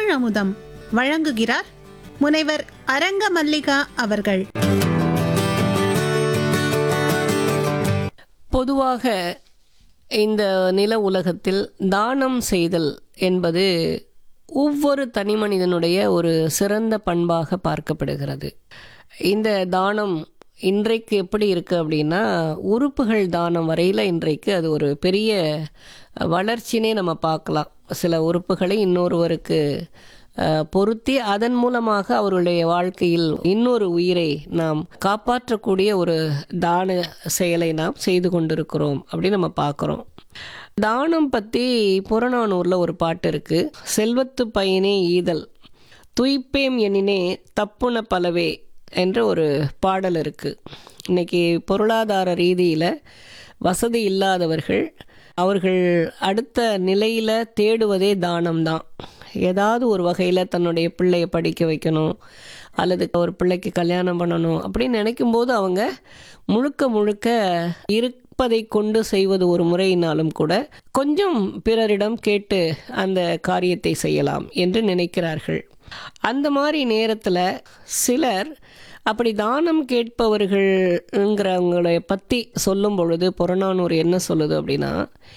தமிழமுதம் வழங்குகிறார் முனைவர் அரங்க மல்லிகா அவர்கள் பொதுவாக இந்த நில உலகத்தில் தானம் செய்தல் என்பது ஒவ்வொரு தனி மனிதனுடைய ஒரு சிறந்த பண்பாக பார்க்கப்படுகிறது இந்த தானம் இன்றைக்கு எப்படி இருக்குது அப்படின்னா உறுப்புகள் தானம் வரையில் இன்றைக்கு அது ஒரு பெரிய வளர்ச்சினே நம்ம பார்க்கலாம் சில உறுப்புகளை இன்னொருவருக்கு அஹ், பொருத்தி அதன் மூலமாக அவருடைய வாழ்க்கையில் இன்னொரு உயிரை நாம் காப்பாற்றக்கூடிய ஒரு தான செயலை நாம் செய்து கொண்டிருக்கிறோம் அப்படின்னு நம்ம பார்க்குறோம் தானம் பற்றி புறநானூரில் ஒரு பாட்டு இருக்குது செல்வத்து பயனே ஈதல் துய்ப்பேம் எனினே தப்புன பலவே என்ற ஒரு பாடல் இருக்குது இன்னைக்கு பொருளாதார ரீதியில் வசதி இல்லாதவர்கள் அவர்கள் அடுத்த நிலையில் தேடுவதே தானம் தான் ஏதாவது ஒரு வகையில் தன்னுடைய பிள்ளையை படிக்க வைக்கணும் அல்லது ஒரு பிள்ளைக்கு கல்யாணம் பண்ணணும் அப்படின்னு நினைக்கும்போது அவங்க முழுக்க முழுக்க இருப்பதை கொண்டு செய்வது ஒரு முறையினாலும் கூட கொஞ்சம் பிறரிடம் கேட்டு அந்த காரியத்தை செய்யலாம் என்று நினைக்கிறார்கள் அந்த மாதிரி நேரத்தில் சிலர் அப்படி தானம் கேட்பவர்கள்ங்கிறவங்களை பற்றி சொல்லும் பொழுது புறநானூறு என்ன சொல்லுது அப்படின்னா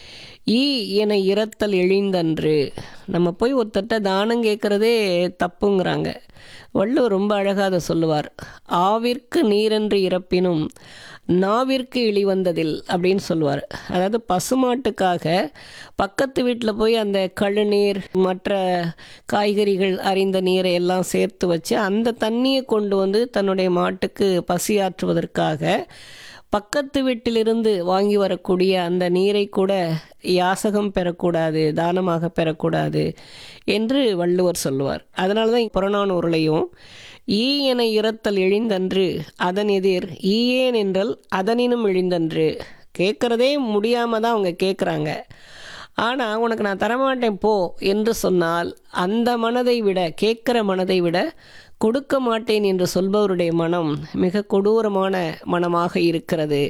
ஈ என இரத்தல் எழிந்தன்று நம்ம போய் ஒருத்தட்ட தானம் கேட்குறதே தப்புங்கிறாங்க வள்ளுவர் ரொம்ப அழகாக அதை சொல்லுவார் ஆவிற்கு நீரென்று இறப்பினும் நாவிற்கு இழிவந்ததில் அப்படின்னு சொல்லுவார் அதாவது பசுமாட்டுக்காக பக்கத்து வீட்டில் போய் அந்த கழுநீர் மற்ற காய்கறிகள் அறிந்த நீரை எல்லாம் சேர்த்து வச்சு அந்த தண்ணியை கொண்டு வந்து தன்னுடைய மாட்டுக்கு பசியாற்றுவதற்காக பக்கத்து வீட்டிலிருந்து வாங்கி வரக்கூடிய அந்த நீரை கூட யாசகம் பெறக்கூடாது தானமாக பெறக்கூடாது என்று வள்ளுவர் சொல்லுவார் அதனால தான் புறநானூறுலையும் ஈ என இரத்தல் எழிந்தன்று அதன் எதிர் ஈயேன் என்றால் அதனினும் எழுந்தன்று கேட்குறதே முடியாமல் தான் அவங்க கேட்குறாங்க ஆனால் உனக்கு நான் தரமாட்டேன் போ என்று சொன்னால் அந்த மனதை விட கேட்குற மனதை விட கொடுக்க மாட்டேன் என்று சொல்பவருடைய மனம் மிக கொடூரமான மனமாக இருக்கிறது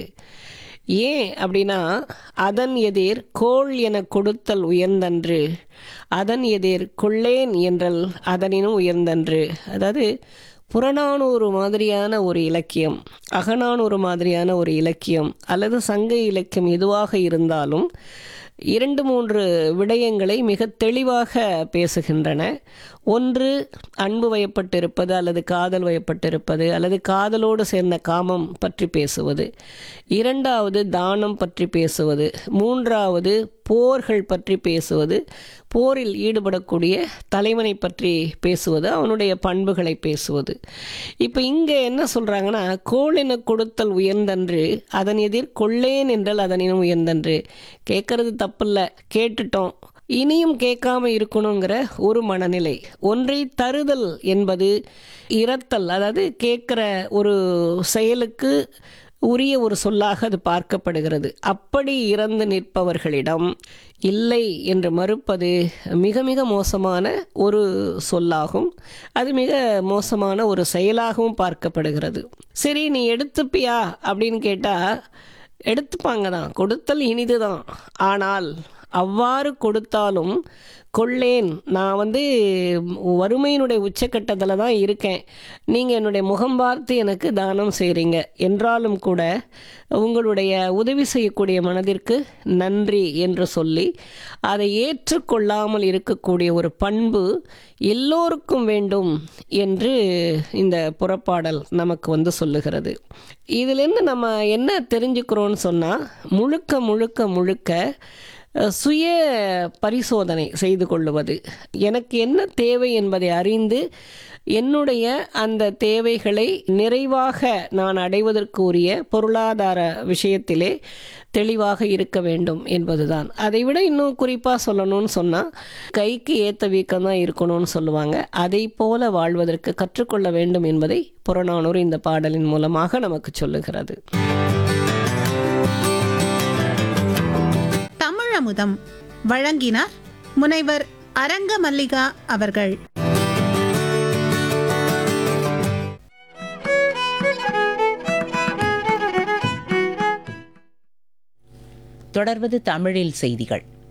ஏன் அப்படின்னா அதன் எதிர் கோள் என கொடுத்தல் உயர்ந்தன்று அதன் எதிர் கொள்ளேன் என்றல் அதனினும் உயர்ந்தன்று அதாவது புறநானூறு மாதிரியான ஒரு இலக்கியம் அகநானூறு மாதிரியான ஒரு இலக்கியம் அல்லது சங்க இலக்கியம் எதுவாக இருந்தாலும் இரண்டு மூன்று விடயங்களை மிக தெளிவாக பேசுகின்றன ஒன்று அன்பு வயப்பட்டிருப்பது அல்லது காதல் வயப்பட்டிருப்பது அல்லது காதலோடு சேர்ந்த காமம் பற்றி பேசுவது இரண்டாவது தானம் பற்றி பேசுவது மூன்றாவது போர்கள் பற்றி பேசுவது போரில் ஈடுபடக்கூடிய தலைவனை பற்றி பேசுவது அவனுடைய பண்புகளை பேசுவது இப்போ இங்கே என்ன சொல்கிறாங்கன்னா கோளென கொடுத்தல் உயர்ந்தன்று அதன் எதிர் கொள்ளேன் என்றால் அதனினும் உயர்ந்தன்று கேட்கறது தப்பில்ல கேட்டுட்டோம் இனியும் கேட்காம இருக்கணுங்கிற ஒரு மனநிலை ஒன்றை தருதல் என்பது இரத்தல் அதாவது கேட்குற ஒரு செயலுக்கு உரிய ஒரு சொல்லாக அது பார்க்கப்படுகிறது அப்படி இறந்து நிற்பவர்களிடம் இல்லை என்று மறுப்பது மிக மிக மோசமான ஒரு சொல்லாகும் அது மிக மோசமான ஒரு செயலாகவும் பார்க்கப்படுகிறது சரி நீ எடுத்துப்பியா அப்படின்னு கேட்டால் எடுத்துப்பாங்க தான் கொடுத்தல் இனிது தான் ஆனால் அவ்வாறு கொடுத்தாலும் கொள்ளேன் நான் வந்து வறுமையினுடைய உச்சக்கட்டத்தில் தான் இருக்கேன் நீங்கள் என்னுடைய முகம் பார்த்து எனக்கு தானம் செய்கிறீங்க என்றாலும் கூட உங்களுடைய உதவி செய்யக்கூடிய மனதிற்கு நன்றி என்று சொல்லி அதை ஏற்றுக்கொள்ளாமல் இருக்கக்கூடிய ஒரு பண்பு எல்லோருக்கும் வேண்டும் என்று இந்த புறப்பாடல் நமக்கு வந்து சொல்லுகிறது இதிலிருந்து நம்ம என்ன தெரிஞ்சுக்கிறோன்னு சொன்னால் முழுக்க முழுக்க முழுக்க சுய பரிசோதனை செய்து கொள்ளுவது எனக்கு என்ன தேவை என்பதை அறிந்து என்னுடைய அந்த தேவைகளை நிறைவாக நான் அடைவதற்கு உரிய பொருளாதார விஷயத்திலே தெளிவாக இருக்க வேண்டும் என்பதுதான் அதை விட இன்னும் குறிப்பாக சொல்லணும்னு சொன்னால் கைக்கு ஏற்ற வீக்கம் தான் இருக்கணும்னு சொல்லுவாங்க அதை போல வாழ்வதற்கு கற்றுக்கொள்ள வேண்டும் என்பதை புறநானூறு இந்த பாடலின் மூலமாக நமக்கு சொல்லுகிறது தமிழமுதம் வழங்கினார் முனைவர் அரங்க மல்லிகா அவர்கள் தொடர்வது தமிழில் செய்திகள்